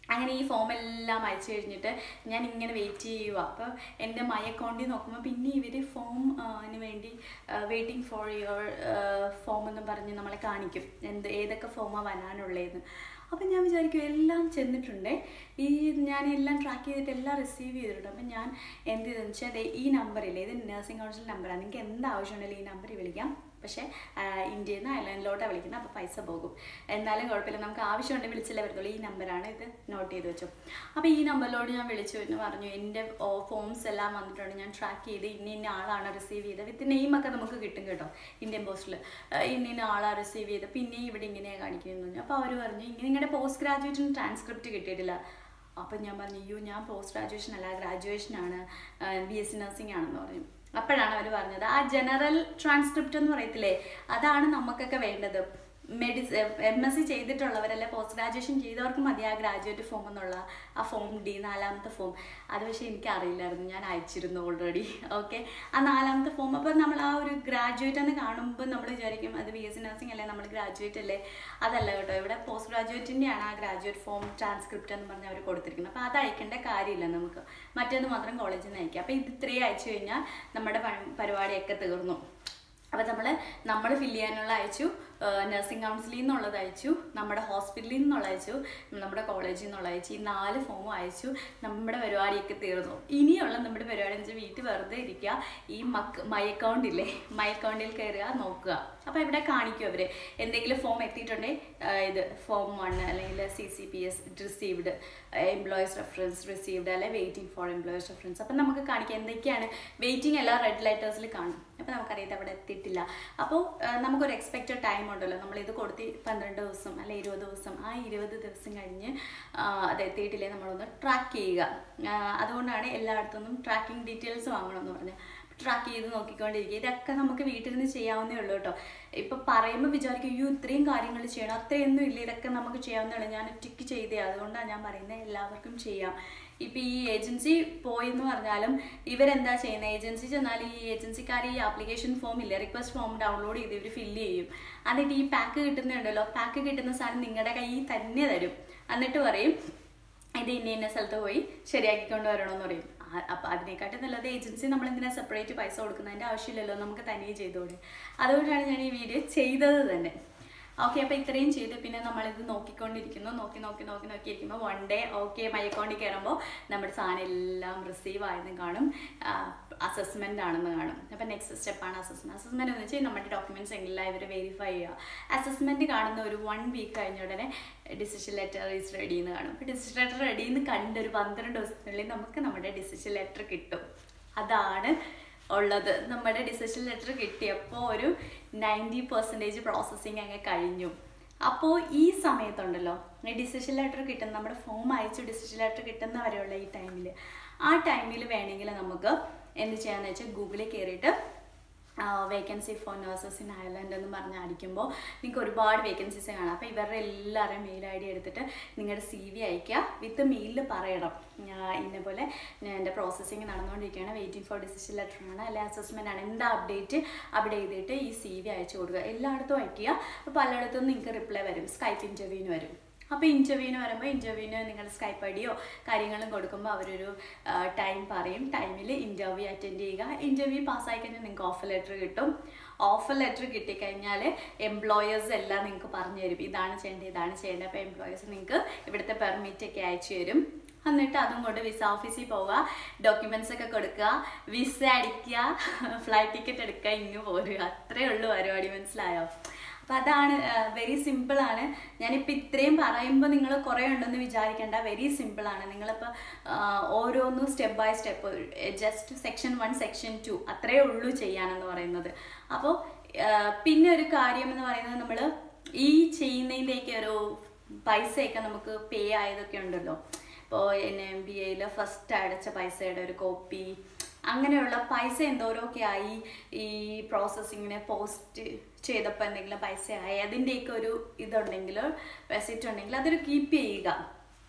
Speaker 1: അങ്ങനെ ഈ ഫോം എല്ലാം അയച്ചു കഴിഞ്ഞിട്ട് ഞാൻ ഇങ്ങനെ വെയിറ്റ് ചെയ്യുക അപ്പോൾ എൻ്റെ മൈ അക്കൗണ്ടിൽ നോക്കുമ്പോൾ പിന്നെ ഇവർ ഫോമിന് വേണ്ടി വെയിറ്റിംഗ് ഫോർ യുവർ ഫോം എന്ന് പറഞ്ഞ് നമ്മളെ കാണിക്കും എന്ത് ഏതൊക്കെ ഫോമാണ് വരാനുള്ളതെന്ന് അപ്പം ഞാൻ വിചാരിക്കും എല്ലാം ചെന്നിട്ടുണ്ട് ഈ ഞാൻ എല്ലാം ട്രാക്ക് ചെയ്തിട്ട് എല്ലാം റിസീവ് ചെയ്തിട്ടുണ്ട് അപ്പം ഞാൻ എന്ത് ചെയ്തെന്ന് വെച്ചാൽ ദേ ഈ നമ്പറില്ലേ ഇത് നഴ്സിംഗ് കൗൺസിൽ നമ്പറാണ് നിങ്ങൾക്ക് എന്ത് ആവശ്യമുണ്ടെങ്കിലും ഈ നമ്പറിൽ വിളിക്കാം പക്ഷേ ഇന്ത്യയിൽ നിന്ന് അയർലൻഡിലോട്ടാണ് വിളിക്കുന്നത് അപ്പോൾ പൈസ പോകും എന്നാലും കുഴപ്പമില്ല നമുക്ക് ആവശ്യമുണ്ടെങ്കിൽ വിളിച്ചില്ലേ വരത്തുള്ളൂ ഈ നമ്പറാണ് ഇത് നോട്ട് ചെയ്ത് വെച്ചു അപ്പോൾ ഈ നമ്പറിലോട് ഞാൻ വിളിച്ചു എന്ന് പറഞ്ഞു എൻ്റെ ഫോംസ് എല്ലാം വന്നിട്ടുണ്ട് ഞാൻ ട്രാക്ക് ചെയ്ത് ഇന്ന ഇന്ന ആളാണ് റിസീവ് ചെയ്തത് വിത്ത് നെയിമൊക്കെ നമുക്ക് കിട്ടും കേട്ടോ ഇന്ത്യൻ പോസ്റ്റിൽ ഇന്ന ഇന്ന ആളാണ് റിസീവ് ചെയ്ത് പിന്നെയും ഇവിടെ ഇങ്ങനെയാണ് കാണിക്കുന്നു പറഞ്ഞു അപ്പോൾ അവർ പറഞ്ഞു ഇങ്ങനെ നിങ്ങളുടെ പോസ്റ്റ് ഗ്രാജുവേറ്റിന് ട്രാൻസ്ക്രിപ്റ്റ് കിട്ടിയിട്ടില്ല അപ്പം ഞാൻ പറഞ്ഞു അയ്യോ ഞാൻ പോസ്റ്റ് ഗ്രാജുവേഷൻ അല്ല ഗ്രാജുവേഷനാണ് ബി എസ് സി നഴ്സിംഗ് ആണെന്ന് പറഞ്ഞു അപ്പോഴാണ് അവർ പറഞ്ഞത് ആ ജനറൽ ട്രാൻസ്ക്രിപ്റ്റ് എന്ന് പറയത്തില്ലേ അതാണ് നമുക്കൊക്കെ വേണ്ടത് മെഡിസ് എം എസ് സി ചെയ്തിട്ടുള്ളവരല്ല പോസ്റ്റ് ഗ്രാജുവേഷൻ ചെയ്തവർക്ക് മതി ആ ഗ്രാജുവേറ്റ് ഫോം എന്നുള്ള ആ ഫോം ഡി നാലാമത്തെ ഫോം അത് പക്ഷേ എനിക്ക് അറിയില്ലായിരുന്നു ഞാൻ അയച്ചിരുന്നു ഓൾറെഡി ഓക്കെ ആ നാലാമത്തെ ഫോം അപ്പോൾ നമ്മൾ ആ ഒരു ഗ്രാജുവേറ്റ് എന്ന് കാണുമ്പോൾ നമ്മൾ വിചാരിക്കും അത് ബി എസ് സി നഴ്സിംഗ് അല്ലേ നമ്മൾ ഗ്രാജുവേറ്റ് അല്ലേ അതല്ല കേട്ടോ ഇവിടെ പോസ്റ്റ് ഗ്രാജുവേറ്റിൻ്റെയാണ് ആ ഗ്രാജുവേറ്റ് ഫോം ട്രാൻസ്ക്രിപ്റ്റ് എന്ന് പറഞ്ഞ് അവർ കൊടുത്തിരിക്കുന്നത് അപ്പോൾ അത് അയക്കേണ്ട കാര്യമില്ല നമുക്ക് മറ്റേത് മാത്രം കോളേജിൽ നിന്ന് അയക്കാം അപ്പോൾ ഇത് ഇത്രയും അയച്ചു കഴിഞ്ഞാൽ നമ്മുടെ പ- പരിപാടിയൊക്കെ തീർന്നു അപ്പോൾ നമ്മൾ നമ്മൾ ഫില്ല് ചെയ്യാനുള്ള അയച്ചു നഴ്സിംഗ് കൗൺസിലിൽ നിന്നുള്ളത് അയച്ചു നമ്മുടെ ഹോസ്പിറ്റലിൽ നിന്നുള്ള അയച്ചു നമ്മുടെ കോളേജിൽ നിന്നുള്ള അയച്ചു ഈ നാല് ഫോമും അയച്ചു നമ്മുടെ പരിപാടിയൊക്കെ തീർന്നു ഇനിയുള്ള നമ്മുടെ പരിപാടി എന്ന് വെച്ചാൽ വീട്ടിൽ വെറുതെ ഇരിക്കുക ഈ മക്ക് മൈ അക്കൗണ്ട് ഇല്ലേ മൈ അക്കൗണ്ടിൽ കയറുക നോക്കുക അപ്പോൾ ഇവിടെ കാണിക്കും അവർ എന്തെങ്കിലും ഫോം എത്തിയിട്ടുണ്ടെങ്കിൽ ഇത് ഫോം വൺ അല്ലെങ്കിൽ C C P S received employees reference received അല്ലെ വെയിറ്റിംഗ് ഫോർ എംപ്ലോയീസ് റെഫറൻസ് അപ്പം നമുക്ക് കാണിക്കാം എന്തൊക്കെയാണ് വെയിറ്റിംഗ് എല്ലാം റെഡ് ലെറ്റേഴ്സിൽ കാണും അപ്പോൾ നമുക്കറിയാം അവിടെ എത്തിയിട്ടില്ല അപ്പോൾ നമുക്കൊരു എക്സ്പെക്റ്റഡ് ടൈം ഉണ്ടല്ലോ നമ്മൾ ഇത് കൊടുത്ത് പന്ത്രണ്ട് ദിവസം അല്ലെ ഇരുപത് ദിവസം ആ ഇരുപത് ദിവസം കഴിഞ്ഞ് ആ, അത് എത്തിയിട്ടില്ലേ നമ്മളൊന്ന് ട്രാക്ക് ചെയ്യുക ആ, അതുകൊണ്ടാണ് എല്ലായിടത്തുനിന്നും ട്രാക്കിംഗ് ഡീറ്റെയിൽസ് വാങ്ങണമെന്ന് പറഞ്ഞത് ട്രാക്ക് ചെയ്ത് നോക്കിക്കൊണ്ടിരിക്കുക ഇതൊക്കെ നമുക്ക് വീട്ടിൽ നിന്ന് ചെയ്യാവുന്നേ ഉള്ളൂ കേട്ടോ ഇപ്പൊ പറയുമ്പോൾ വിചാരിക്കും അയ്യോ ഇത്രയും കാര്യങ്ങൾ ചെയ്യണം അത്രയൊന്നും ഇല്ല ഇതൊക്കെ നമുക്ക് ചെയ്യാവുന്നേ ഉള്ളൂ ഞാൻ ഒറ്റയ്ക്ക് ചെയ്തേ അതുകൊണ്ടാണ് ഞാൻ പറയുന്നത് എല്ലാവർക്കും ചെയ്യാം ഇപ്പൊ ഈ ഏജൻസി പോയെന്ന് പറഞ്ഞാലും ഇവരെന്താ ചെയ്യുന്നത് ഏജൻസി ചെന്നാൽ ഈ ഏജൻസിക്കാർ ഈ ആപ്ലിക്കേഷൻ ഫോം ഇല്ലേ റിക്വസ്റ്റ് ഫോം ഡൗൺലോഡ് ചെയ്ത് ഇവർ ഫില്ല് ചെയ്യും എന്നിട്ട് ഈ പാക്ക് കിട്ടുന്നുണ്ടല്ലോ പാക്ക് കിട്ടുന്ന സാധനം നിങ്ങളുടെ കയ്യിൽ തന്നെ തരും എന്നിട്ട് പറയും ഇത് ഇന്ന ഇന്ന സ്ഥലത്ത് പോയി ശരിയാക്കിക്കൊണ്ട് വരണമെന്ന് പറയും ആ- അപ്പൊ അതിനെക്കാട്ടും നല്ലത് ഏജൻസി നമ്മൾ എന്തിനാ സെപ്പറേറ്റ് പൈസ കൊടുക്കുന്നതിന്റെ ആവശ്യമില്ലല്ലോ നമുക്ക് തനിയെ ചെയ്തോടെ അതുകൊണ്ടാണ് ഞാൻ ഈ വീഡിയോ ചെയ്തത് തന്നെ ഓക്കെ അപ്പോൾ ഇത്രയും ചെയ്ത് പിന്നെ നമ്മളിത് നോക്കിക്കൊണ്ടിരിക്കുന്നു നോക്കി നോക്കി നോക്കി നോക്കി ഇരിക്കുമ്പോൾ വൺ ഡേ ഓക്കെ മൈ അക്കൗണ്ടിൽ കയറുമ്പോൾ നമ്മുടെ സാധനം എല്ലാം റിസീവ് ആയെന്ന് കാണും അസസ്മെൻ്റ് ആണെന്ന് കാണും അപ്പോൾ നെക്സ്റ്റ് സ്റ്റെപ്പാണ് അസസ്മെൻറ്റ് അസസ്മെൻറ്റ് എന്ന് വെച്ചാൽ നമ്മുടെ ഡോക്യുമെൻറ്റ്സ് എല്ലാം ഇവർ വെരിഫൈ ചെയ്യുക അസസ്മെൻറ്റ് കാണുന്ന ഒരു വൺ വീക്ക് കഴിഞ്ഞ ഉടനെ ഡിസിഷൻ ലെറ്റർ ഈസ് റെഡി എന്ന് കാണും അപ്പോൾ ഡിസിഷൻ ലെറ്റർ റെഡി എന്ന് കണ്ട് ഒരു പന്ത്രണ്ട് ദിവസത്തിനുള്ളിൽ നമുക്ക് നമ്മുടെ ഡിസിഷൻ ലെറ്റർ കിട്ടും അതാണ് ഉള്ളത് നമ്മുടെ ഡിസിഷൻ ലെറ്റർ കിട്ടിയപ്പോൾ ഒരു നയൻറ്റി പെർസെൻറ്റേജ് പ്രോസസ്സിങ് അങ്ങ് കഴിഞ്ഞു അപ്പോൾ ഈ സമയത്തുണ്ടല്ലോ ഈ ഡിസിഷൻ ലെറ്റർ കിട്ടുന്ന നമ്മുടെ ഫോം അയച്ചു ഡിസിഷൻ ലെറ്റർ കിട്ടുന്ന വരെയുള്ള ഈ ടൈമിൽ ആ ടൈമിൽ വേണമെങ്കിൽ നമുക്ക് എന്ത് ചെയ്യാന്ന് വെച്ചാൽ ഗൂഗിളിൽ കയറിയിട്ട് vacancy for nurses in Ireland എന്ന് പറഞ്ഞ് അടിക്കുമ്പോൾ നിങ്ങൾക്ക് ഒരുപാട് വേക്കൻസീസ് കാണാം അപ്പോൾ ഇവരുടെ എല്ലാവരുടെയും മെയിൽ ഐ ഡി എടുത്തിട്ട് നിങ്ങളുടെ സി വി അയക്കുക വിത്ത് മെയിലിൽ പറയണം ഞാൻ ഇന്ന പോലെ ഞാൻ എൻ്റെ പ്രോസസ്സിങ് നടന്നുകൊണ്ടിരിക്കുകയാണ് വെയിറ്റിംഗ് ഫോർ ഡിസിഷൻ ലെറ്റർ ആണ് അല്ലെ അസസ്മെൻ്റ് ആണ് എന്താ അപ്ഡേറ്റ് അവിടെ എഴുതിയിട്ട് ഈ സി വി അയച്ചു കൊടുക്കുക എല്ലായിടത്തും അയക്കുക അപ്പോൾ പലയിടത്തും നിങ്ങൾക്ക് റിപ്ലൈ വരും സ്കൈപ്പ് ഇൻ്റർവ്യൂവിന് വരും അപ്പോൾ ഇൻ്റർവ്യൂവിന് വരുമ്പോൾ ഇൻ്റർവ്യൂവിന് നിങ്ങൾ സ്കൈപ്പ് ഐഡിയോ കാര്യങ്ങളും കൊടുക്കുമ്പോൾ അവരൊരു ടൈം പറയും ടൈമിൽ ഇൻ്റർവ്യൂ അറ്റൻഡ് ചെയ്യുക ഇൻ്റർവ്യൂ പാസ്സായി കഴിഞ്ഞാൽ നിങ്ങൾക്ക് ഓഫർ ലെറ്റർ കിട്ടും ഓഫർ ലെറ്റർ കിട്ടിക്കഴിഞ്ഞാൽ എംപ്ലോയേഴ്സ് എല്ലാം നിങ്ങൾക്ക് പറഞ്ഞു തരും ഇതാണ് ചെയ്യേണ്ടത് ഇതാണ് ചെയ്യേണ്ടത് അപ്പോൾ എംപ്ലോയേഴ്സ് നിങ്ങൾക്ക് ഇവിടുത്തെ പെർമിറ്റ് ഒക്കെ അയച്ചു തരും എന്നിട്ട് അതും കൊണ്ട് വിസ ഓഫീസിൽ പോവുക ഡോക്യുമെന്റ്സ് ഒക്കെ കൊടുക്കുക വിസ അടിക്കുക ഫ്ലൈറ്റ് ടിക്കറ്റ് എടുക്കുക ഇങ്ങ് പോരുക അത്രേ ഉള്ളൂ പരിപാടി മനസ്സിലായോ അപ്പം അതാണ് വെരി സിമ്പിൾ ആണ് ഞാനിപ്പോൾ ഇത്രയും പറയുമ്പോൾ നിങ്ങൾ കുറേ ഉണ്ടെന്ന് വിചാരിക്കേണ്ട വെരി സിമ്പിൾ ആണ് നിങ്ങളിപ്പോൾ ഓരോന്നും step by step just section one section two അത്രേ ഉള്ളൂ ചെയ്യാനെന്ന് പറയുന്നത് അപ്പോൾ പിന്നെ ഒരു കാര്യം എന്ന് പറയുന്നത് നമ്മൾ ഈ ചെയ്യുന്നതിൻ്റെയൊക്കെ ഒരു പൈസയൊക്കെ നമുക്ക് പേ ആയതൊക്കെ ഉണ്ടല്ലോ ഇപ്പോൾ എൻ എം ബി എയിൽ ഫസ്റ്റ് അടച്ച പൈസയുടെ ഒരു കോപ്പി അങ്ങനെയുള്ള പൈസ എന്തോരമൊക്കെ ആയി ഈ പ്രോസസ്സിങ്ങിന് പോസ്റ്റ് ചെയ്തപ്പോൾ എന്തെങ്കിലും പൈസ ആയി അതിൻ്റെയൊക്കെ ഒരു ഇതുണ്ടെങ്കിൽ റെസിപ്റ്റ് ഉണ്ടെങ്കിൽ അതൊരു കീപ്പ് ചെയ്യുക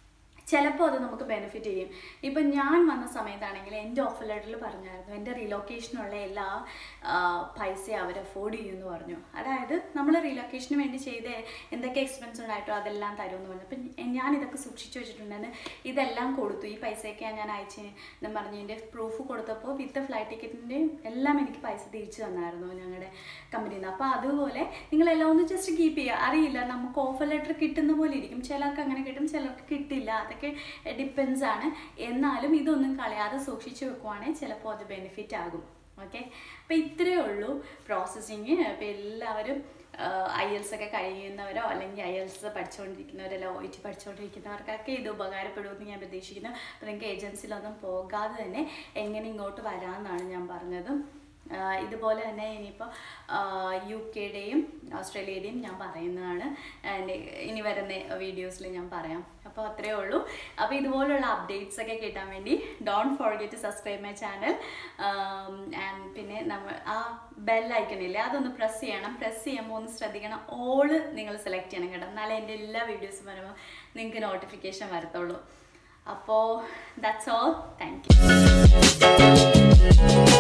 Speaker 1: ചിലപ്പോൾ അത് നമുക്ക് ബെനിഫിറ്റ് ചെയ്യും ഇപ്പം ഞാൻ വന്ന സമയത്താണെങ്കിൽ എൻ്റെ ഓഫർ ലെറ്ററിൽ പറഞ്ഞായിരുന്നു എൻ്റെ റീലൊക്കേഷനുള്ള എല്ലാ ആ, പൈസയും അവർ അഫോർഡ് ചെയ്യുമെന്ന് പറഞ്ഞു അതായത് നമ്മൾ റീലൊക്കേഷന് വേണ്ടി ചെയ്ത എന്തൊക്കെ എക്സ്പെൻസ് ഉണ്ടായിട്ടോ അതെല്ലാം തരുമെന്ന് പറഞ്ഞു അപ്പം ഞാൻ ഇതൊക്കെ സൂക്ഷിച്ചു വെച്ചിട്ടുണ്ടെന്ന് ഇതെല്ലാം കൊടുത്തു ഈ പൈസയൊക്കെ ഞാൻ അയച്ച് എന്ന് പറഞ്ഞ് എൻ്റെ പ്രൂഫ് കൊടുത്തപ്പോൾ വിത്ത് ഫ്ലൈറ്റ് ടിക്കറ്റിൻ്റെയും എല്ലാം എനിക്ക് പൈസ തിരിച്ചു തന്നായിരുന്നു ഞങ്ങളുടെ കമ്പനിയിൽ നിന്ന് അപ്പോൾ അതുപോലെ നിങ്ങളെല്ലാം ഒന്ന് ജസ്റ്റ് കീപ്പ് ചെയ്യുക അറിയില്ല നമുക്ക് ഓഫർ ലെറ്റർ കിട്ടുന്ന പോലെ ഇരിക്കും ചിലർക്ക് അങ്ങനെ കിട്ടും ചിലർക്ക് കിട്ടില്ല അതൊക്കെ ഡിപ്പെൻസ് ആണ് എന്നാലും ഇതൊന്നും കളയാതെ സൂക്ഷിച്ചു വെക്കുവാണെങ്കിൽ ചിലപ്പോൾ അത് ബെനിഫിറ്റ് ആകും ഓക്കെ അപ്പോൾ ഇത്രയേ ഉള്ളൂ പ്രോസസ്സിങ് അപ്പോൾ എല്ലാവരും ഐ എൽസ് ഒക്കെ കഴിയുന്നവരോ അല്ലെങ്കിൽ ഐ എൽസ് പഠിച്ചുകൊണ്ടിരിക്കുന്നവരോ ഒ ടി പഠിച്ചുകൊണ്ടിരിക്കുന്നവർക്കൊക്കെ ഇത് ഉപകാരപ്പെടുമെന്ന് ഞാൻ പ്രതീക്ഷിക്കുന്നു അപ്പോൾ നിങ്ങൾക്ക് ഏജൻസിയിലൊന്നും പോകാതെ തന്നെ എങ്ങനെ ഇങ്ങോട്ട് വരാമെന്നാണ് ഞാൻ പറഞ്ഞത് ആഹ് ഇതുപോലെ തന്നെ ഇനിയിപ്പോൾ യു കെയുടെയും ഓസ്ട്രേലിയയുടെയും ഞാൻ പറയുന്നതാണ് എൻ്റെ ഇനി വരുന്ന വീഡിയോസിൽ ഞാൻ പറയാം അപ്പോൾ അത്രയേ ഉള്ളൂ അപ്പോൾ ഇതുപോലുള്ള അപ്ഡേറ്റ്സ് ഒക്കെ കിട്ടാൻ വേണ്ടി don't forget to subscribe my channel and പിന്നെ നമ്മൾ ആ ബെൽ ഐക്കണില്ലേ അതൊന്ന് പ്രസ് ചെയ്യണം പ്രസ് ചെയ്യുമ്പോൾ ഒന്ന് ശ്രദ്ധിക്കണം ഓള് നിങ്ങൾ സെലക്ട് ചെയ്യണം കേട്ടോ എന്നാലേ എൻ്റെ എല്ലാ വീഡിയോസും വരുമ്പോൾ നിങ്ങൾക്ക് നോട്ടിഫിക്കേഷൻ വരത്തുള്ളൂ അപ്പോൾ ദാറ്റ്സ് ഓൾ താങ്ക് യു